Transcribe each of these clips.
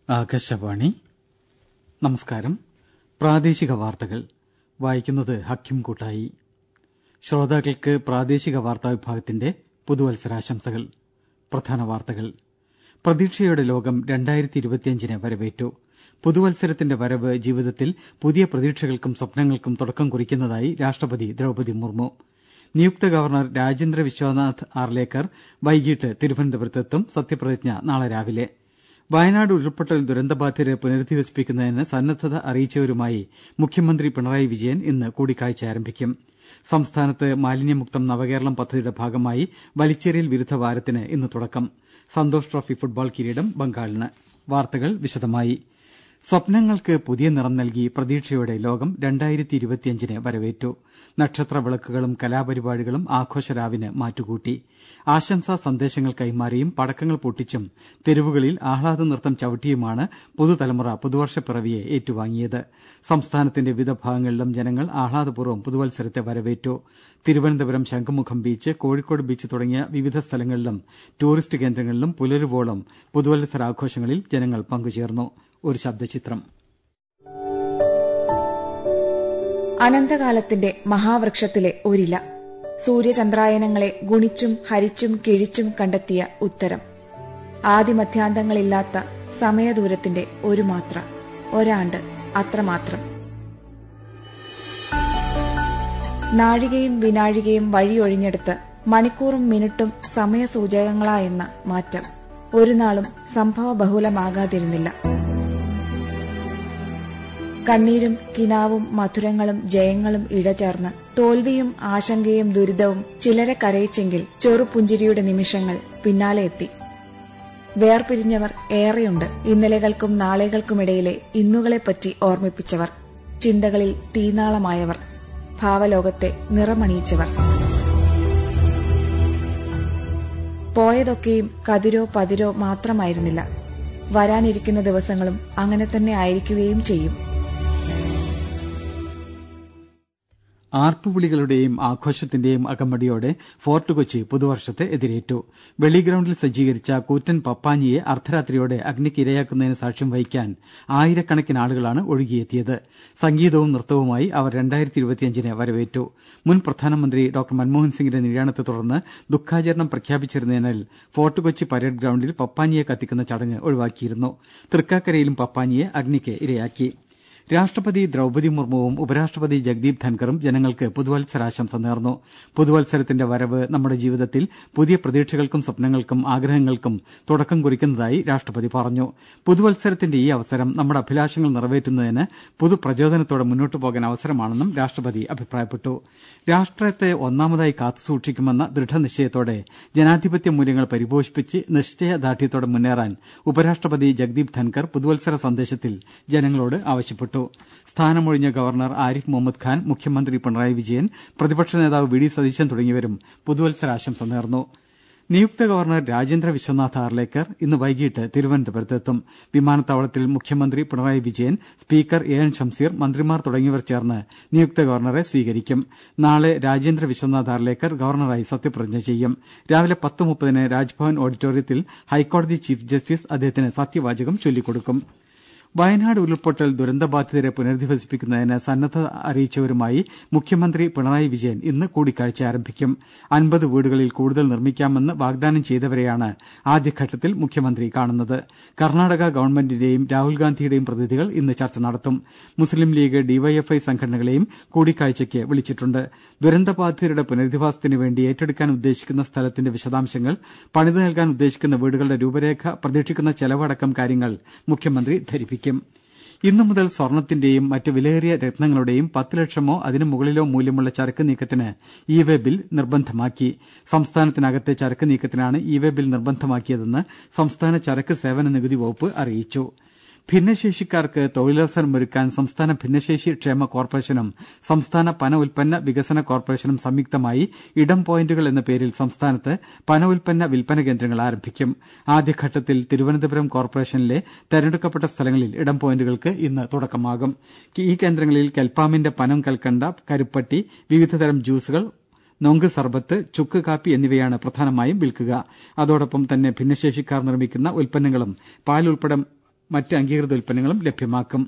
ആകാശവാണി നമസ്കാരം പ്രാദേശിക വാർത്തകൾ വായിക്കുന്നത് ഹക്കിം കൂട്ടായി ശ്രോതാക്കൾക്ക് പ്രാദേശിക വാർത്താ വിഭാഗത്തിന്റെ പുതുവത്സരാശംസകൾ പ്രധാന വാർത്തകൾ പ്രതീക്ഷയുടെ ലോകം ന് വരവേറ്റു പുതുവത്സരത്തിന്റെ വരവ് ജീവിതത്തിൽ പുതിയ പ്രതീക്ഷകൾക്കും സ്വപ്നങ്ങൾക്കും തുടക്കം കുറിക്കുന്നതായി രാഷ്ട്രപതി ദ്രൌപദി മുർമു നിയുക്ത ഗവർണർ രാജേന്ദ്ര വിശ്വനാഥ് ആർലേക്കർ വൈകീട്ട് തിരുവനന്തപുരത്തെത്തും സത്യപ്രതിജ്ഞ നാളെ രാവിലെ വയനാട് ഉരുൾപൊട്ടൽ ദുരന്തബാധിതരെ പുനരധിവസിപ്പിക്കുന്നതിന് സന്നദ്ധത അറിയിച്ചവരുമായി മുഖ്യമന്ത്രി പിണറായി വിജയൻ ഇന്ന് കൂടിക്കാഴ്ച ആരംഭിക്കും സംസ്ഥാനത്ത് മാലിന്യമുക്തം നവകേരളം പദ്ധതിയുടെ ഭാഗമായി വലിച്ചെറിയൽ വിരുദ്ധ വാരത്തിന് ഇന്ന് തുടക്കം സന്തോഷ് ട്രോഫി ഫുട്ബോൾ കിരീടം ബംഗാളിന് വാർത്തകൾ വിശദമായി സ്വപ്നങ്ങൾക്ക് പുതിയ നിറം നൽകി പ്രതീക്ഷയോടെ ലോകം ന് വരവേറ്റു നക്ഷത്ര വിളക്കുകളും കലാപരിപാടികളും ആഘോഷരാവിന് മാറ്റുകൂട്ടി ആശംസാ സന്ദേശങ്ങൾ കൈമാറിയും പടക്കങ്ങൾ പൊട്ടിച്ചും തെരുവുകളിൽ ആഹ്ലാദ നൃത്തം ചവിട്ടിയുമാണ് പുതുതലമുറ പുതുവർഷപ്പിറവിയെ ഏറ്റുവാങ്ങിയത് സംസ്ഥാനത്തിന്റെ വിവിധ ഭാഗങ്ങളിലും ജനങ്ങൾ ആഹ്ലാദപൂർവ്വം പുതുവത്സരത്തെ വരവേറ്റു തിരുവനന്തപുരം ശംഖുമുഖം ബീച്ച് കോഴിക്കോട് ബീച്ച് തുടങ്ങിയ വിവിധ സ്ഥലങ്ങളിലും ടൂറിസ്റ്റ് കേന്ദ്രങ്ങളിലും പുലരുവോളം പുതുവത്സരാഘോഷങ്ങളിൽ ജനങ്ങൾ പങ്കുചേർന്നു ഒരു ശബ്ദചിത്രം അനന്തകാലത്തിന്റെ മഹാവൃക്ഷത്തിലെ ഒരില സൂര്യചന്ദ്രായനങ്ങളെ ഗുണിച്ചും ഹരിച്ചും കിഴിച്ചും കണ്ടെത്തിയ ഉത്തരം ആദിമധ്യാന്തങ്ങളില്ലാത്ത സമയദൂരത്തിന്റെ ഒരു മാത്ര ഒരാണ്ട് അത്രമാത്രം നാഴികയും വിനാഴികയും വഴിയൊഴിഞ്ഞെടുത്ത് മണിക്കൂറും മിനിറ്റും സമയസൂചകങ്ങളായെന്ന മാറ്റം ഒരുനാളും സംഭവബഹുലമാകാതിരുന്നില്ല കണ്ണീരും കിനാവും മധുരങ്ങളും ജയങ്ങളും ഇഴചേർന്ന് തോൽവിയും ആശങ്കയും ദുരിതവും ചിലരെ കരയിച്ചെങ്കിൽ ചെറുപുഞ്ചിരിയുടെ നിമിഷങ്ങൾ പിന്നാലെ എത്തി വേർപിരിഞ്ഞവർ ഏറെയുണ്ട് ഇന്നലെകൾക്കും നാളെകൾക്കുമിടയിലെ ഇന്നുകളെപ്പറ്റി ഓർമ്മിപ്പിച്ചവർ ചിന്തകളിൽ തീനാളമായവർ ഭാവലോകത്തെ നിറമണിയിച്ചവർ പോയതൊക്കെയും കതിരോ പതിരോ മാത്രമായിരുന്നില്ല വരാനിരിക്കുന്ന ദിവസങ്ങളും അങ്ങനെ തന്നെ ആയിരിക്കുകയും ചെയ്യും ആർപ്പുവിളികളുടെയും ആഘോഷത്തിന്റെയും അകമ്പടിയോടെ ഫോർട്ട് കൊച്ചി പുതുവർഷത്തെ എതിരേറ്റു വെളി ഗ്രൌണ്ടിൽ സജ്ജീകരിച്ച കൂറ്റൻ പപ്പാഞ്ഞിയെ അർദ്ധരാത്രിയോടെ അഗ്നിക്ക് ഇരയാക്കുന്നതിന് സാക്ഷ്യം വഹിക്കാൻ ആയിരക്കണക്കിന് ആളുകളാണ് ഒഴുകിയെത്തിയത് സംഗീതവും നൃത്തവുമായി അവർ ന് വരവേറ്റു മുൻ പ്രധാനമന്ത്രി ഡോക്ടർ മൻമോഹൻ സിംഗിന്റെ നിര്യാണത്തെ തുടർന്ന് ദുഃഖാചരണം പ്രഖ്യാപിച്ചിരുന്നതിനാൽ ഫോർട്ട് കൊച്ചി പരേഡ് ഗ്രൌണ്ടിൽ പപ്പാഞ്ഞിയെ കത്തിക്കുന്ന ചടങ്ങ് ഒഴിവാക്കിയിരുന്നു തൃക്കാക്കരയിലും പപ്പാഞ്ഞിയെ അഗ്നിക്ക് ഇരയാക്കി രാഷ്ട്രപതി ദ്രൌപദി മുർമുവും ഉപരാഷ്ട്രപതി ജഗ്ദീപ് ധൻഖറും ജനങ്ങൾക്ക് പുതുവത്സരാശംസ നേർന്നു പുതുവത്സരത്തിന്റെ വരവ് നമ്മുടെ ജീവിതത്തിൽ പുതിയ പ്രതീക്ഷകൾക്കും സ്വപ്നങ്ങൾക്കും ആഗ്രഹങ്ങൾക്കും തുടക്കം കുറിക്കുന്നതായി രാഷ്ട്രപതി പറഞ്ഞു പുതുവത്സരത്തിന്റെ ഈ അവസരം നമ്മുടെ അഭിലാഷങ്ങൾ നിറവേറ്റുന്നതിന് പുതുപ്രചോദനത്തോടെ മുന്നോട്ടു പോകാൻ അവസരമാണെന്നും രാഷ്ട്രപതി അഭിപ്രായപ്പെട്ടു രാഷ്ട്രത്തെ ഒന്നാമതായി കാത്തുസൂക്ഷിക്കുമെന്ന ദൃഢനിശ്ചയത്തോടെ ജനാധിപത്യ മൂല്യങ്ങൾ പരിപോഷിപ്പിച്ച് നിശ്ചയദാർഢ്യത്തോടെ മുന്നേറാൻ ഉപരാഷ്ട്രപതി ജഗ്ദീപ് ധൻഖർ പുതുവത്സര സന്ദേശത്തിൽ ജനങ്ങളോട് ആവശ്യപ്പെട്ടു സ്ഥാനമൊഴിഞ്ഞ ഗവർണർ ആരിഫ് മുഹമ്മദ് ഖാൻ മുഖ്യമന്ത്രി പിണറായി വിജയൻ പ്രതിപക്ഷ നേതാവ് വി ഡി സതീശൻ തുടങ്ങിയവരും പുതുവത്സരാശംസ നേർന്നു നിയുക്ത ഗവർണർ രാജേന്ദ്ര വിശ്വനാഥ് ആർലേക്കർ ഇന്ന് വൈകീട്ട് തിരുവനന്തപുരത്തെത്തും വിമാനത്താവളത്തിൽ മുഖ്യമന്ത്രി Pinarayi Vijayan speaker A N Shamseer മന്ത്രിമാർ തുടങ്ങിയവർ ചേർന്ന് നിയുക്ത ഗവർണറെ സ്വീകരിക്കും നാളെ രാജേന്ദ്ര വിശ്വനാഥ് ആർലേക്കർ ഗവർണറായി സത്യപ്രതിജ്ഞ ചെയ്യും രാവിലെ പത്ത് മുപ്പതിന് രാജ്ഭവൻ ഓഡിറ്റോറിയത്തിൽ ഹൈക്കോടതി ചീഫ് ജസ്റ്റിസ് അദ്ദേഹത്തിന് സത്യവാചകം ചൊല്ലിക്കൊടുക്കും വയനാട് ഉരുൾപൊട്ടൽ ദുരന്തബാധിതരെ പുനരധിവസിപ്പിക്കുന്നതിന് സന്നദ്ധത അറിയിച്ചവരുമായി മുഖ്യമന്ത്രി പിണറായി വിജയൻ ഇന്ന് കൂടിക്കാഴ്ച ആരംഭിക്കും അൻപത് വീടുകളിൽ കൂടുതൽ നിർമ്മിക്കാമെന്ന് വാഗ്ദാനം ചെയ്തവരെയാണ് ആദ്യഘട്ടത്തിൽ മുഖ്യമന്ത്രി കാണുന്നത് കർണാടക ഗവൺമെന്റിന്റെയും രാഹുൽഗാന്ധിയുടെയും പ്രതിനിധികൾ ഇന്ന് ചർച്ച നടത്തും മുസ്ലിം ലീഗ് ഡിവൈഎഫ്ഐ സംഘടനകളെയും കൂടിക്കാഴ്ചയ്ക്ക് വിളിച്ചിട്ടുണ്ട് ദുരന്തബാധിതരുടെ പുനരധിവാസത്തിന് വേണ്ടി ഏറ്റെടുക്കാൻ ഉദ്ദേശിക്കുന്ന സ്ഥലത്തിന്റെ വിശദാംശങ്ങൾ പണിതു നൽകാൻ ഉദ്ദേശിക്കുന്ന വീടുകളുടെ രൂപരേഖ പ്രതീക്ഷിക്കുന്ന ചെലവടക്കം കാര്യങ്ങൾ മുഖ്യമന്ത്രി ധരിപ്പിക്കും ഇന്നു മുതൽ സ്വർണത്തിന്റെയും മറ്റ് വിലയേറിയ രത്നങ്ങളുടെയും പത്ത് ലക്ഷമോ അതിനു മുകളിലോ മൂല്യമുള്ള ചരക്ക് നീക്കത്തിന് ഇ വേ ബിൽ നിർബന്ധമാക്കി സംസ്ഥാനത്തിനകത്തെ ചരക്ക് നീക്കത്തിനാണ് ഇ വേ ബിൽ നിർബന്ധമാക്കിയതെന്ന് സംസ്ഥാന ചരക്ക് സേവന നികുതി വകുപ്പ് അറിയിച്ചു ഭിന്നശേഷിക്കാർക്ക് തൊഴിലവസരമൊരുക്കാൻ സംസ്ഥാന ഭിന്നശേഷി ക്ഷേമ കോർപ്പറേഷനും സംസ്ഥാന പന ഉൽപ്പന്ന വികസന കോർപ്പറേഷനും സംയുക്തമായി ഇടം പോയിന്റുകൾ എന്ന പേരിൽ സംസ്ഥാനത്ത് പന ഉൽപ്പന്ന വിൽപ്പന കേന്ദ്രങ്ങൾ ആരംഭിക്കും ആദ്യഘട്ടത്തിൽ തിരുവനന്തപുരം കോർപ്പറേഷനിലെ തെരഞ്ഞെടുക്കപ്പെട്ട സ്ഥലങ്ങളിൽ ഇടം പോയിന്റുകൾക്ക് ഇന്ന് തുടക്കമാകും ഈ കേന്ദ്രങ്ങളിൽ കെൽപ്പാമിന്റെ പനം കൽക്കണ്ട കരുപ്പട്ടി വിവിധതരം ജ്യൂസുകൾ നൊങ്ക് സർബത്ത് ചുക്ക് കാപ്പി എന്നിവയാണ് പ്രധാനമായും വിൽക്കുക അതോടൊപ്പം തന്നെ ഭിന്നശേഷിക്കാർ നിർമ്മിക്കുന്ന ഉൽപ്പന്നങ്ങളും പാൽ ഉൾപ്പെടെ മറ്റ് അംഗീകൃത ഉൽപ്പന്നങ്ങളും ലഭ്യമാക്കും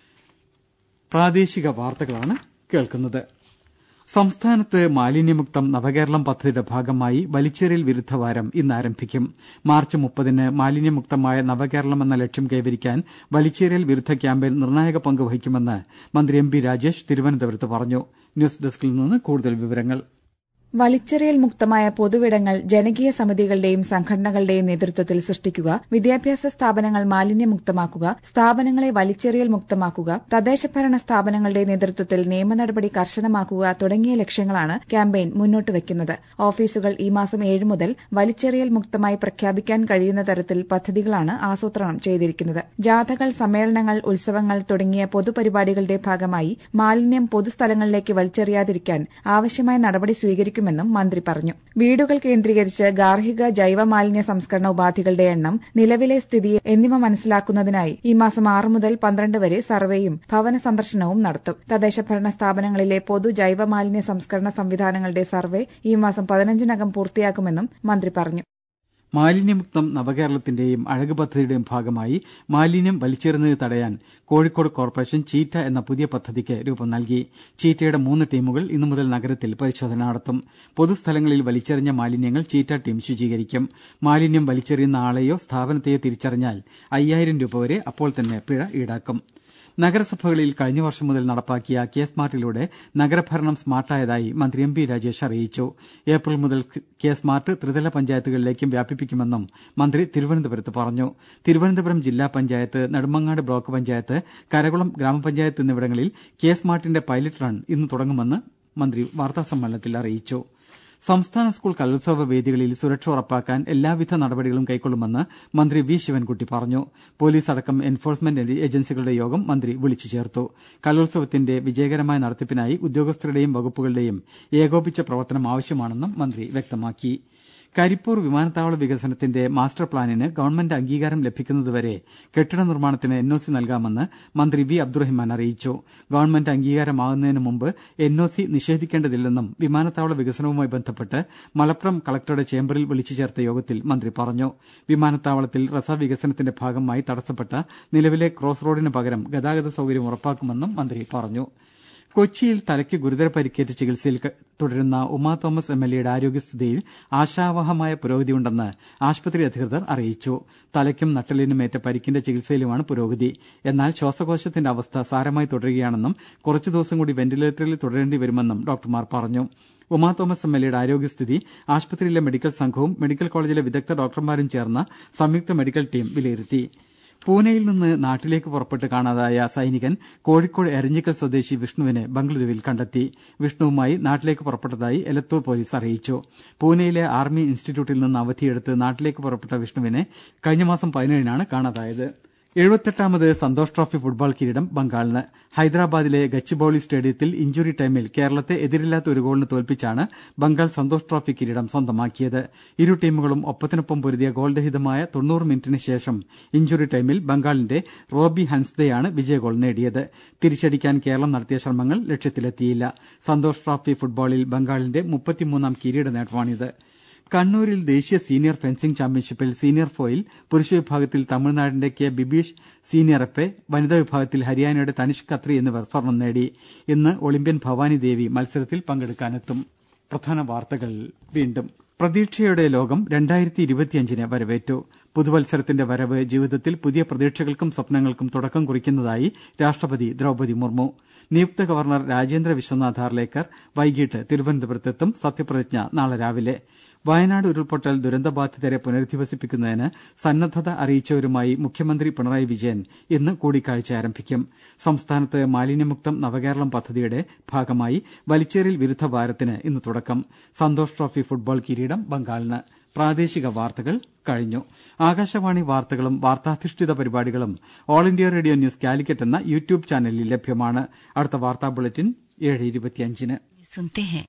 പ്രാദേശിക വാർത്തകളാണ് കേൾക്കുന്നത് സംസ്ഥാനത്ത് മാലിന്യമുക്തം നവകേരളം പദ്ധതിയുടെ ഭാഗമായി വലിച്ചെറിയൽ വിരുദ്ധ വാരം ഇന്ന് ആരംഭിക്കും മാർച്ച് മുപ്പതിന് മാലിന്യമുക്തമായ നവകേരളം എന്ന ലക്ഷ്യം കൈവരിക്കാൻ വലിച്ചെറിയൽ വിരുദ്ധ ക്യാമ്പയിൻ നിർണായക പങ്ക് വഹിക്കുമെന്ന് മന്ത്രി എം ബി രാജേഷ് തിരുവനന്തപുരത്ത് പറഞ്ഞു ന്യൂസ് ഡെസ്കിൽ നിന്ന് കൂടുതൽ വിവരങ്ങൾ വലിച്ചെറിയൽ മുക്തമായ പൊതുവിടങ്ങൾ ജനകീയ സമിതികളുടെയും സംഘടനകളുടെയും നേതൃത്വത്തിൽ സൃഷ്ടിക്കുക വിദ്യാഭ്യാസ സ്ഥാപനങ്ങൾ മാലിന്യമുക്തമാക്കുക സ്ഥാപനങ്ങളെ വലിച്ചെറിയൽ മുക്തമാക്കുക തദ്ദേശഭരണ സ്ഥാപനങ്ങളുടെ നേതൃത്വത്തിൽ നിയമ നടപടി കർശനമാക്കുക തുടങ്ങിയ ലക്ഷ്യങ്ങളാണ് ക്യാമ്പയിൻ മുന്നോട്ട് വയ്ക്കുന്നത് ഓഫീസുകൾ ഈ മാസം ഏഴ് മുതൽ വലിച്ചെറിയൽ മുക്തമായി പ്രഖ്യാപിക്കാൻ കഴിയുന്ന തരത്തിൽ പദ്ധതികളാണ് ആസൂത്രണം ചെയ്തിരിക്കുന്നത് ജാഥകൾ സമ്മേളനങ്ങൾ ഉത്സവങ്ങൾ തുടങ്ങിയ പൊതുപരിപാടികളുടെ ഭാഗമായി മാലിന്യം പൊതുസ്ഥലങ്ങളിലേക്ക് വലിച്ചെറിയാതിരിക്കാൻ ആവശ്യമായ നടപടി സ്വീകരിക്കും ക്കുമെന്നും മന്ത്രി പറഞ്ഞു വീടുകൾ കേന്ദ്രീകരിച്ച് ഗാർഹിക ജൈവ മാലിന്യ സംസ്കരണ ഉപാധികളുടെ എണ്ണം നിലവിലെ സ്ഥിതി എന്നിവ മനസ്സിലാക്കുന്നതിനായി ഈ മാസം ആറ് മുതൽ പന്ത്രണ്ട് വരെ സർവേയും ഭവന സന്ദർശനവും നടത്തും തദ്ദേശഭരണ സ്ഥാപനങ്ങളിലെ പൊതു ജൈവ മാലിന്യ സംസ്കരണ സംവിധാനങ്ങളുടെ സർവേ ഈ മാസം പതിനഞ്ചിനകം പൂർത്തിയാക്കുമെന്നും മന്ത്രി പറഞ്ഞു മാലിന്യമുക്തം നവകേരളത്തിന്റെയും അഴക് പദ്ധതിയുടെയും ഭാഗമായി മാലിന്യം വലിച്ചെറിയുന്നത് തടയാൻ കോഴിക്കോട് കോർപ്പറേഷൻ ചീറ്റ എന്ന പുതിയ പദ്ധതിക്ക് രൂപം നൽകി ചീറ്റയുടെ മൂന്ന് ടീമുകൾ ഇന്നു മുതൽ നഗരത്തിൽ പരിശോധന നടത്തും പൊതുസ്ഥലങ്ങളിൽ വലിച്ചെറിഞ്ഞ മാലിന്യങ്ങൾ ചീറ്റ ടീം ശുചീകരിക്കും മാലിന്യം വലിച്ചെറിയുന്ന ആളെയോ സ്ഥാപനത്തെയോ തിരിച്ചറിഞ്ഞാൽ അയ്യായിരം രൂപ വരെ അപ്പോൾ തന്നെ പിഴ ഈടാക്കും നഗരസഭകളിൽ കഴിഞ്ഞ വർഷം മുതൽ നടപ്പാക്കിയ കെ സ്മാർട്ടിലൂടെ നഗരഭരണം സ്മാർട്ടായതായി മന്ത്രി എം പി രാജേഷ് അറിയിച്ചു ഏപ്രിൽ മുതൽ കെ സ്മാർട്ട് ത്രിതല പഞ്ചായത്തുകളിലേക്കും വ്യാപിപ്പിക്കുമെന്നും മന്ത്രി തിരുവനന്തപുരത്ത് പറഞ്ഞു തിരുവനന്തപുരം ജില്ലാ പഞ്ചായത്ത് നെടുമങ്ങാട് ബ്ലോക്ക് പഞ്ചായത്ത് കരകുളം ഗ്രാമപഞ്ചായത്ത് എന്നിവിടങ്ങളിൽ കെ സ്മാർട്ടിന്റെ പൈലറ്റ് റൺ ഇന്ന് തുടങ്ങുമെന്ന് മന്ത്രി വാർത്താസമ്മേളനത്തിൽ അറിയിച്ചു സംസ്ഥാന സ്കൂൾ കലോത്സവ വേദികളിൽ സുരക്ഷ ഉറപ്പാക്കാൻ എല്ലാവിധ നടപടികളും കൈക്കൊള്ളുമെന്ന് മന്ത്രി വി ശിവൻകുട്ടി പറഞ്ഞു പോലീസ് അടക്കം എൻഫോഴ്സ്മെന്റ് ഏജൻസികളുടെ യോഗം മന്ത്രി വിളിച്ചു ചേർത്തു കലോത്സവത്തിന്റെ വിജയകരമായ നടത്തിപ്പിനായി ഉദ്യോഗസ്ഥരുടെയും വകുപ്പുകളുടെയും ഏകോപിച്ച പ്രവർത്തനം ആവശ്യമാണെന്നും മന്ത്രി വ്യക്തമാക്കി കരിപ്പൂർ വിമാനത്താവള വികസനത്തിന്റെ മാസ്റ്റർ പ്ലാനിന് ഗവൺമെന്റ് അംഗീകാരം ലഭിക്കുന്നതുവരെ കെട്ടിട നിർമ്മാണത്തിന് എൻ ഒ സി നൽകാമെന്ന് മന്ത്രി വി അബ്ദുറഹിമാൻ അറിയിച്ചു ഗവൺമെന്റ് അംഗീകാരമാകുന്നതിന് മുമ്പ് എൻ ഒ സി നിഷേധിക്കേണ്ടതില്ലെന്നും വിമാനത്താവള വികസനവുമായി ബന്ധപ്പെട്ട് മലപ്പുറം കളക്ടറുടെ ചേംബറിൽ വിളിച്ചു ചേർത്ത യോഗത്തിൽ മന്ത്രി പറഞ്ഞു വിമാനത്താവളത്തിൽ റസ വികസനത്തിന്റെ ഭാഗമായി തടസ്സപ്പെട്ട നിലവിലെ ക്രോസ് റോഡിന് പകരം ഗതാഗത സൌകര്യം ഉറപ്പാക്കുമെന്നും മന്ത്രി പറഞ്ഞു കൊച്ചിയിൽ തലയ്ക്ക് ഗുരുതര പരിക്കേറ്റ് ചികിത്സയിൽ തുടരുന്ന ഉമാ തോമസ് എം എൽ എയുടെ ആരോഗ്യസ്ഥിതിയിൽ ആശാവഹമായ പുരോഗതിയുണ്ടെന്ന് ആശുപത്രി അധികൃതർ അറിയിച്ചു തലയ്ക്കും നട്ടെല്ലിനുമേറ്റ പരിക്കിന്റെ ചികിത്സയിലുമാണ് പുരോഗതി എന്നാൽ ശ്വാസകോശത്തിന്റെ അവസ്ഥ സാരമായി തുടരുകയാണെന്നും കുറച്ചു ദിവസം കൂടി വെന്റിലേറ്ററിൽ തുടരേണ്ടി വരുമെന്നും ഡോക്ടർമാർ പറഞ്ഞു ഉമാ തോമസ് എം എൽ എയുടെ ആരോഗ്യസ്ഥിതി ആശുപത്രിയിലെ മെഡിക്കൽ സംഘവും മെഡിക്കൽ കോളേജിലെ വിദഗ്ധ ഡോക്ടർമാരും ചേർന്ന സംയുക്ത മെഡിക്കൽ ടീം വിലയിരുത്തി പൂനെയിൽ നിന്ന് നാട്ടിലേക്ക് പുറപ്പെട്ട് കാണാതായ സൈനികൻ കോഴിക്കോട് എരഞ്ഞിക്കൽ സ്വദേശി വിഷ്ണുവിനെ ബംഗളൂരുവിൽ കണ്ടെത്തി വിഷ്ണുവുമായി നാട്ടിലേക്ക് പുറപ്പെട്ടതായി എലത്തൂർ പോലീസ് അറിയിച്ചു പൂനെയിലെ ആർമി ഇൻസ്റ്റിറ്റ്യൂട്ടിൽ നിന്ന് അവധിയെടുത്ത് നാട്ടിലേക്ക് പുറപ്പെട്ട വിഷ്ണുവിനെ കഴിഞ്ഞ മാസം പതിനേഴിനാണ് കാണാതായത് എഴുപത്തെട്ടാമത് സന്തോഷ് ട്രോഫി ഫുട്ബോൾ കിരീടം ബംഗാളിന് ഹൈദരാബാദിലെ ഗച്ചിബൌളി സ്റ്റേഡിയത്തിൽ ഇഞ്ചുറി ടൈമിൽ കേരളത്തെ എതിരില്ലാത്ത ഒരു ഗോളിന് തോൽപ്പിച്ചാണ് ബംഗാൾ സന്തോഷ് ട്രോഫി കിരീടം സ്വന്തമാക്കിയത് ഇരു ടീമുകളും ഒപ്പത്തിനൊപ്പം പൊരുതിയ ഗോൾരഹിതമായ തൊണ്ണൂറ് മിനിറ്റിന് ശേഷം ഇഞ്ചുറി ടൈമിൽ ബംഗാളിന്റെ റോബി ഹൻസ്ദയാണ് വിജയഗോൾ നേടിയത് തിരിച്ചടിക്കാൻ കേരളം നടത്തിയ ശ്രമങ്ങൾ ലക്ഷ്യത്തിലെത്തിയില്ല സന്തോഷ് ട്രോഫി ഫുട്ബോളിൽ ബംഗാളിന്റെ മുപ്പത്തിമൂന്നാം കിരീട നേട്ടമാണിത് കണ്ണൂരിൽ ദേശീയ സീനിയർ ഫെൻസിംഗ് ചാമ്പ്യൻഷിപ്പിൽ സീനിയർ ഫോയിൽ പുരുഷ വിഭാഗത്തിൽ തമിഴ്നാടിന്റെ കെ ബിബീഷ് സീനിയറപ്പെ വനിതാ വിഭാഗത്തിൽ ഹരിയാനയുടെ തനിഷ് ഖത്രി എന്നിവർ സ്വർണം നേടി ഇന്ന് ഒളിമ്പ്യൻ ഭവാനി ദേവി മത്സരത്തിൽ പങ്കെടുക്കാനെത്തും പ്രധാന വാർത്തകൾ വീണ്ടും പ്രതീക്ഷയുടെ ലോകം രണ്ടായിരത്തി ഇരുപത്തിയഞ്ചിന് വരവേറ്റു പുതുവത്സരത്തിന്റെ വരവ് ജീവിതത്തിൽ പുതിയ പ്രതീക്ഷകൾക്കും സ്വപ്നങ്ങൾക്കും തുടക്കം കുറിക്കുന്നതായി രാഷ്ട്രപതി ദ്രൌപതി മുർമു നിയുക്ത ഗവർണർ രാജേന്ദ്ര വിശ്വനാഥ് ആർലേക്കർ വൈകിട്ട് തിരുവനന്തപുരത്തെത്തും സത്യപ്രതിജ്ഞ നാളെ രാവിലെ വയനാട് ഉരുൾപൊട്ടൽ ദുരന്തബാധിതരെ പുനരധിവസിപ്പിക്കുന്നതിന് സന്നദ്ധത അറിയിച്ചവരുമായി മുഖ്യമന്ത്രി പിണറായി വിജയൻ ഇന്ന് കൂടിക്കാഴ്ച ആരംഭിക്കും സംസ്ഥാനത്ത് മാലിന്യമുക്തം നവകേരളം പദ്ധതിയുടെ ഭാഗമായി വലിച്ചേറിയൽ വിരുദ്ധ വാരത്തിന് ഇന്ന് തുടക്കം സന്തോഷ് ട്രോഫി ഫുട്ബോൾ കിരീടം ബംഗാളിന് പ്രാദേശിക വാർത്തകൾ കഴിഞ്ഞു ആകാശവാണി വാർത്തകളും വാർത്താധിഷ്ഠിത പരിപാടികളും all India radio news Calicut എന്ന യൂട്യൂബ് ചാനലിൽ ലഭ്യമാണ് അടുത്ത വാർത്താ ബുള്ളറ്റിൻ ഏഴ് ഇരുപത്തിയഞ്ചിന്